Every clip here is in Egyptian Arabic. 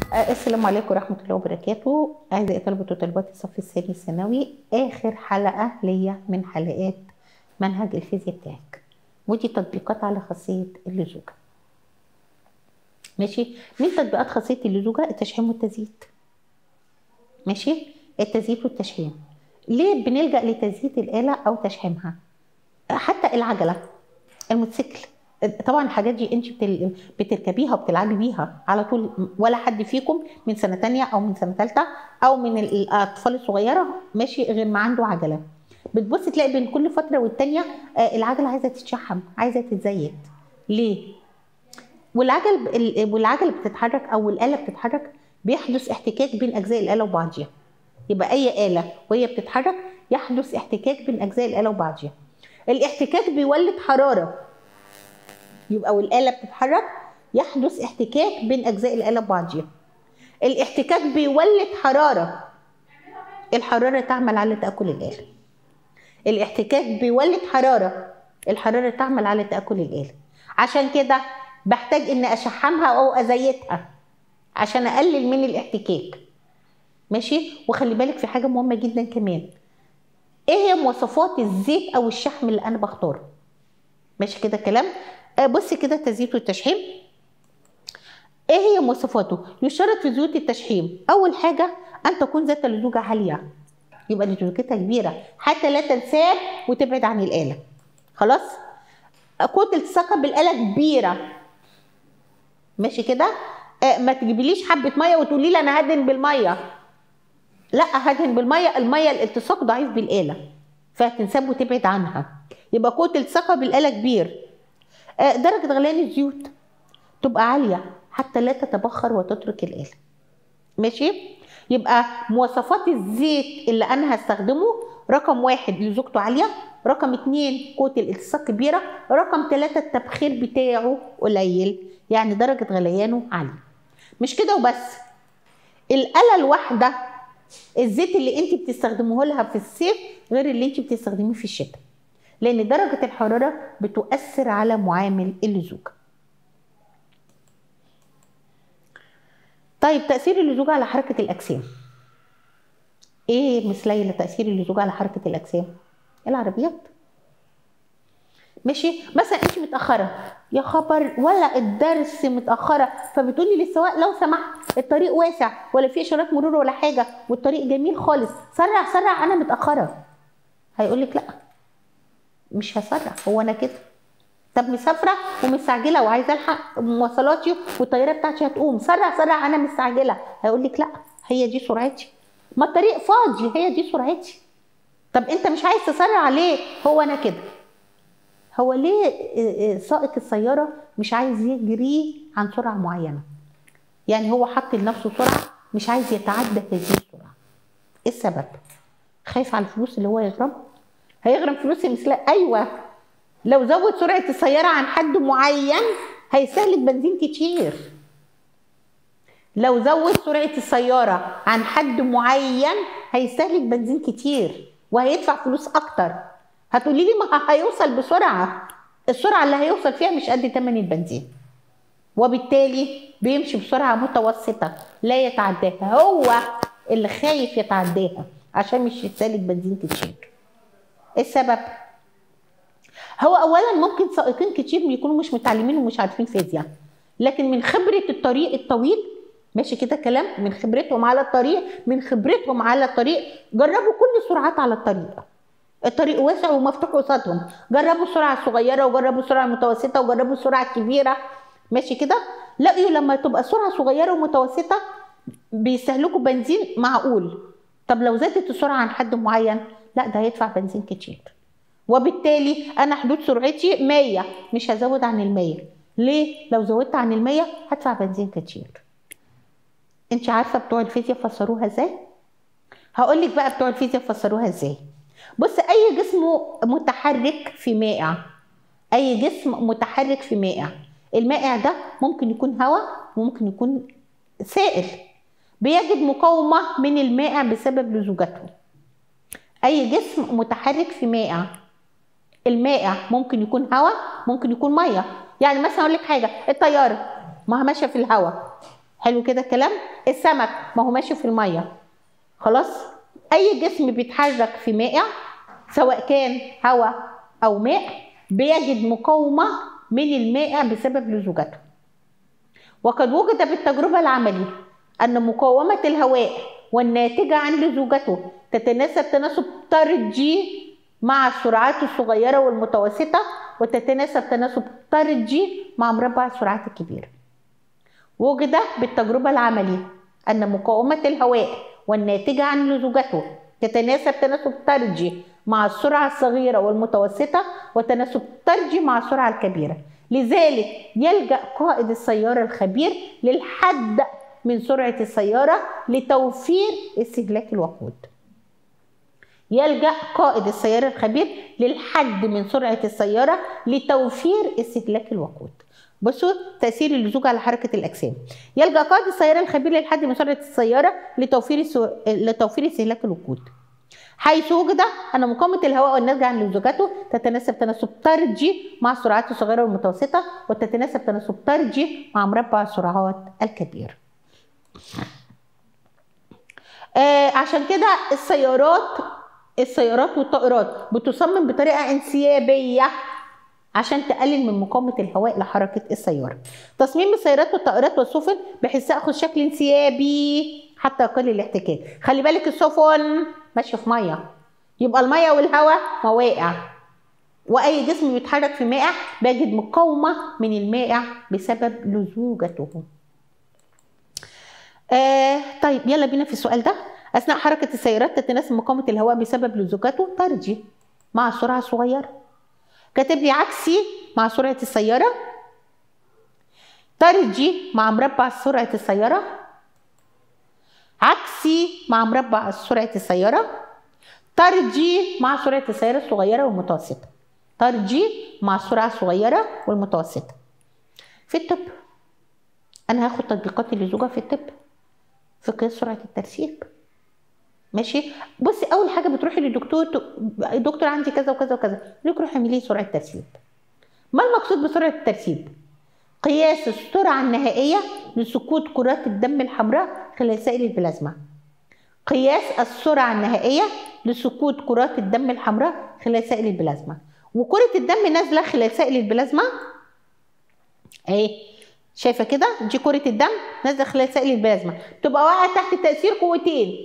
السلام عليكم ورحمة الله وبركاته أعزائي طلبة وطالبات الصف الثاني الثانوي آخر حلقة ليا من حلقات منهج الفيزياء بتاعك ودي تطبيقات على خاصية اللزوجة ماشي من تطبيقات خاصية اللزوجة التشحيم والتزييت ماشي التزييت والتشحيم ليه بنلجأ لتزييت الآلة أو تشحيمها حتى العجلة الموتوسيكل طبعا الحاجات دي انت بتل... بتركبيها وبتلعبي بيها على طول ولا حد فيكم من سنه تانية او من سنه ثالثه او من الاطفال الصغيره ماشي غير ما عنده عجله بتبص تلاقي بين كل فتره والتانيه العجله عايزه تتشحم عايزه تتزيت ليه والعجل والعجله بتتحرك او الاله بتتحرك بيحدث احتكاك بين اجزاء الاله وبعضها يبقى اي اله وهي بتتحرك يحدث احتكاك بين اجزاء الاله وبعضها الاحتكاك بيولد حراره يبقى والآلة بتتحرك يحدث احتكاك بين أجزاء الآلة ببعضها. الاحتكاك بيولد حرارة. الحرارة تعمل على تآكل الآلة. الاحتكاك بيولد حرارة. الحرارة تعمل على تآكل الآلة. عشان كده بحتاج إن أشحمها أو أزيتها عشان أقلل من الاحتكاك. ماشي؟ وخلي بالك في حاجة مهمة جدا كمان. إيه هي مواصفات الزيت أو الشحم اللي أنا بختاره؟ ماشي كده كلام؟ بصي كده التزييت والتشحيم ايه هي مواصفاته يشترط في زيوت التشحيم اول حاجه ان تكون ذات لزوجه عاليه يبقى لزوجتها كبيره حتى لا تنساب وتبعد عن الاله خلاص كتله الثقه بالاله كبيره ماشي كده آه ما تجيبليش حبه ميه وتقولي لي انا هدهن بالميه لا هدهن بالميه الميه الالتصاق ضعيف بالاله فهتنساب وتبعد عنها يبقى كتله الثقه بالاله كبير درجة غليان الزيوت تبقى عالية حتى لا تتبخر وتترك الآلة ماشي يبقى مواصفات الزيت اللي أنا هستخدمه رقم واحد لزوجته عالية رقم اتنين كتل التصاق كبيرة رقم تلاتة التبخير بتاعه قليل يعني درجة غليانه عالية مش كده وبس الآلة الواحدة الزيت اللي انت بتستخدمه لها في الصيف غير اللي انت بتستخدميه في الشتاء لان درجه الحراره بتؤثر على معامل اللزوجه طيب تاثير اللزوجه على حركه الاجسام ايه مثلي لتاثير اللزوجه على حركه الاجسام العربيات ماشي مثلا انت متاخره يا خبر ولا الدرس متاخره فبتقولي للسواق لو سمحت الطريق واسع ولا في اشارات مرور ولا حاجه والطريق جميل خالص سرع سرع انا متاخره هيقول لك لا مش هسرع هو انا كده طب مسافره ومستعجله وعايزه الحق مواصلاتي والطياره بتاعتي هتقوم سرع سرع انا مستعجله هيقول لك لا هي دي سرعتي ما الطريق فاضي هي دي سرعتي طب انت مش عايز تسرع ليه هو انا كده هو ليه سائق السياره مش عايز يجري عن سرعه معينه يعني هو حط لنفسه سرعه مش عايز يتعدى هذه السرعه ايه السبب خايف على الفلوس اللي هو يغرمها هيغرم فلوس مثل ايوه لو زود سرعه السياره عن حد معين هيستهلك بنزين كتير لو زود سرعه السياره عن حد معين هيستهلك بنزين كتير وهيدفع فلوس اكتر هتقولي لي ما هيوصل بسرعه السرعه اللي هيوصل فيها مش قد ثمن البنزين وبالتالي بيمشي بسرعه متوسطه لا يتعداها هو اللي خايف يتعداها عشان مش يستهلك بنزين كتير السبب هو اولا ممكن سائقين كتير يكونوا مش متعلمين ومش عارفين فيزياء لكن من خبره الطريق الطويل ماشي كده كلام من خبرتهم على الطريق من خبرتهم على الطريق جربوا كل السرعات على الطريق الطريق واسع ومفتوح قصادهم جربوا السرعه الصغيره وجربوا السرعه المتوسطه وجربوا السرعه الكبيره ماشي كده لقيوا لما تبقى سرعه صغيره ومتوسطه بيستهلكوا بنزين معقول طب لو زادت السرعه عن حد معين لا ده هيدفع بنزين كتير وبالتالي انا حدود سرعتي 100 مش هزود عن ال 100 ليه لو زودت عن ال 100 هدفع بنزين كتير انت عارفه بتوع الفيزياء فسروها ازاي هقول لك بقى بتوع الفيزياء فسروها ازاي بص اي جسم متحرك في مائع اي جسم متحرك في مائع المائع ده ممكن يكون هواء وممكن يكون سائل بيجد مقاومه من المائع بسبب لزوجته اي جسم متحرك في مائع المائع ممكن يكون هواء ممكن يكون ميه يعني مثلا اقول لك حاجه الطياره ما هي ماشيه في الهواء حلو كده الكلام السمك ما هو ماشي في الميه خلاص اي جسم بيتحرك في مائع سواء كان هواء او ماء بيجد مقاومه من المائع بسبب لزوجته وقد وجد بالتجربه العمليه ان مقاومه الهواء والناتجه عن لزوجته تتناسب تناسب طردي مع السرعات الصغيره والمتوسطه وتتناسب تناسب طردي مع مربع السرعات الكبيره وجد بالتجربة العملية أن مقاومة الهواء والناتجة عن لزوجته تتناسب تناسب طردي مع السرعة الصغيرة والمتوسطة وتناسب طردي مع السرعة الكبيرة لذلك يلجأ قائد السيارة الخبير للحد من سرعة السيارة لتوفير استهلاك الوقود يلجأ قائد السيارة الخبير للحد من سرعة السيارة لتوفير استهلاك الوقود بصوا تأثير اللزوج على حركة الأجسام يلجأ قائد السيارة الخبير للحد من سرعة السيارة لتوفير السو... لتوفير استهلاك الوقود حيث وجد أن مقاومة الهواء والناتجة عن لزوجته تتناسب تناسب طردي مع السرعات الصغيرة والمتوسطة وتتناسب تناسب طردي مع مربع السرعات الكبير. آه عشان كده السيارات السيارات والطائرات بتصمم بطريقة انسيابية عشان تقلل من مقاومة الهواء لحركة السيارة. تصميم السيارات والطائرات والسفن بحيث تأخذ شكل انسيابي حتى يقل الاحتكاك. خلي بالك السفن ماشية في مية. يبقى المية والهواء مواقع. وأي جسم بيتحرك في مائع بيجد مقاومة من المائع بسبب لزوجته. آه طيب يلا بينا في السؤال ده. أثناء حركة السيارات تتناسب مقاومة الهواء بسبب لزوجته طردي مع السرعة الصغيرة. كاتب لي عكسي مع سرعة السيارة طردي مع مربع سرعة السيارة عكسي مع مربع سرعة السيارة طردي مع سرعة السيارة الصغيرة والمتوسطة طردي مع السرعة الصغيرة والمتوسطة في الطب أنا هاخد تطبيقات اللزوجة في الطب في قياس سرعة الترسيب ماشي بصي اول حاجه بتروحي للدكتور الدكتور عندي كذا وكذا وكذا يقول لك روحي اعملي سرعه ترسيب ما المقصود بسرعه الترسيب قياس السرعه النهائيه لسقوط كرات الدم الحمراء خلال سائل البلازما قياس السرعه النهائيه لسقوط كرات الدم الحمراء خلال سائل البلازما وكره الدم نازله خلال سائل البلازما اهي شايفه كده دي كره الدم نازله خلال سائل البلازما بتبقى واقعه تحت تاثير قوتين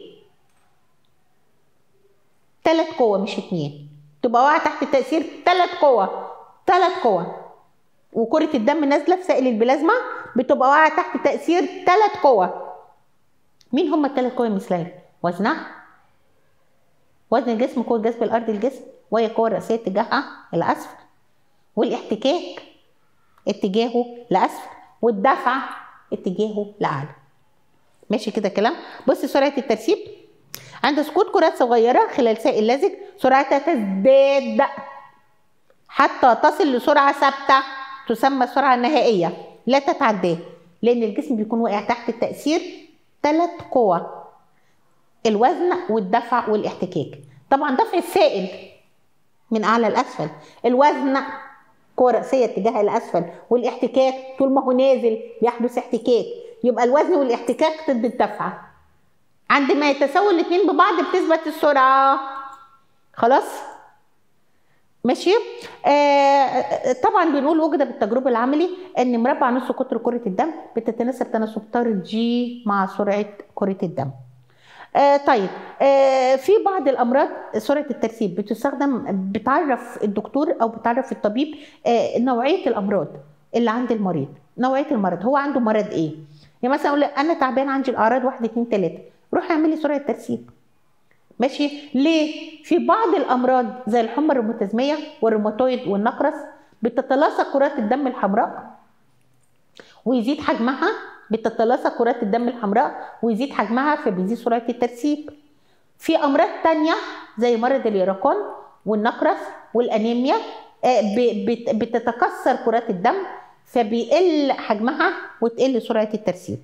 ثلاث قوة مش اتنين تبقى واقعة تحت تأثير ثلاث قوة ثلاث قوة وكرة الدم نازلة في سائل البلازما بتبقى واقعة تحت تأثير ثلاث قوة مين هم الثلاث قوى المثلية؟ وزنها وزن الجسم قوة جذب الأرض الجسم وهي القوة الرئيسية اتجاهها الأسفل والاحتكاك اتجاهه لأسفل والدفع اتجاهه لأعلى ماشي كده كلام بص سرعة الترسيب عند سقوط كرات صغيرة خلال سائل لزج سرعتها تزداد حتى تصل لسرعة ثابتة تسمى السرعة النهائية لا تتعداه لأن الجسم بيكون واقع تحت تأثير ثلاث قوى الوزن والدفع والاحتكاك طبعا دفع السائل من أعلى لأسفل الوزن قوة رأسية اتجاه الأسفل والاحتكاك طول ما هو نازل بيحدث احتكاك يبقى الوزن والاحتكاك ضد الدفع عندما يتساووا الاثنين ببعض بتثبت السرعة خلاص ماشي آه طبعا بنقول وجد بالتجربة العملي ان مربع نص قطر كرة الدم بتتناسب تناسب طردي مع سرعة كرة الدم آه طيب آه في بعض الامراض سرعه الترسيب بتستخدم بتعرف الدكتور او بتعرف الطبيب آه نوعيه الامراض اللي عند المريض نوعيه المرض هو عنده مرض ايه يعني مثلا اقول انا تعبان عندي الاعراض واحد اتنين تلاته روح اعملي سرعه ترسيب ماشي ليه في بعض الامراض زي الحمى الروماتيزميه والروماتويد والنقرس بتتلاصق كرات الدم الحمراء ويزيد حجمها بتتلاصق كرات الدم الحمراء ويزيد حجمها فبيزيد سرعه الترسيب في امراض تانية زي مرض اليرقان والنقرس والانيميا بتتكسر كرات الدم فبيقل حجمها وتقل سرعه الترسيب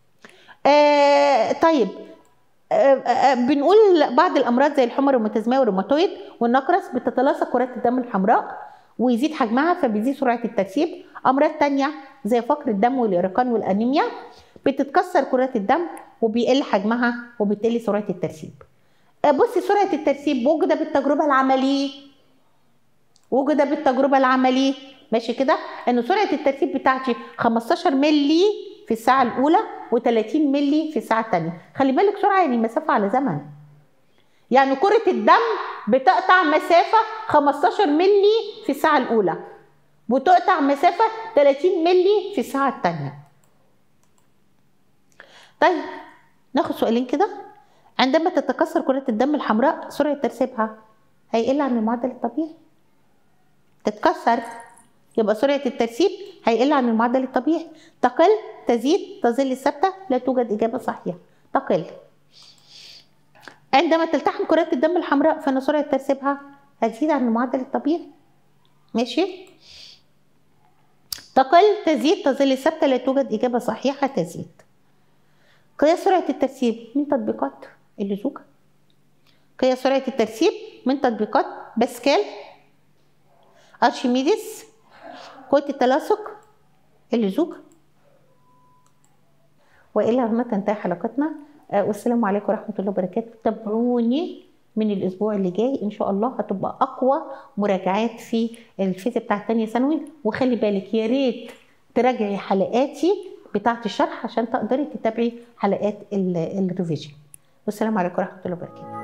آه طيب آه آه بنقول بعض الامراض زي الحمى الروماتيزميه والروماتويد والنقرس بتتلاصق كرات الدم الحمراء ويزيد حجمها فبيزيد سرعه الترسيب امراض تانية زي فقر الدم واليرقان والانيميا بتتكسر كرات الدم وبيقل حجمها وبتقل سرعه الترسيب آه، بصي سرعه الترسيب وجد بالتجربه العمليه وجد بالتجربه العمليه ماشي كده ان سرعه الترسيب بتاعتي 15 ملي في الساعه الاولى و30 ملي في الساعه الثانيه خلي بالك سرعه يعني مسافه على زمن يعني كرة الدم بتقطع مسافة 15 ملي في الساعة الأولى وتقطع مسافة 30 ملي في الساعة الثانية طيب ناخد سؤالين كده عندما تتكسر كرة الدم الحمراء سرعة ترسيبها هيقل عن المعدل الطبيعي تتكسر يبقى سرعة الترسيب هيقل عن المعدل الطبيعي تقل تزيد تظل ثابتة لا توجد إجابة صحيحة تقل عندما تلتحم كرات الدم الحمراء فإن سرعة ترسيبها هتزيد عن المعدل الطبيعي ماشي تقل تزيد تظل ثابتة لا توجد إجابة صحيحة تزيد قياس سرعة الترسيب من تطبيقات اللزوجة قياس سرعة الترسيب من تطبيقات باسكال أرشميدس قوة التلاصق اللزوجة وإلى هنا تنتهي حلقتنا آه، والسلام عليكم ورحمة الله وبركاته تابعوني من الأسبوع اللي جاي إن شاء الله هتبقى أقوى مراجعات في الفيزياء بتاعت تانية ثانوي وخلي بالك يا ريت تراجعي حلقاتي بتاعت الشرح عشان تقدري تتابعي حلقات ال- الريفيجن والسلام عليكم ورحمة الله وبركاته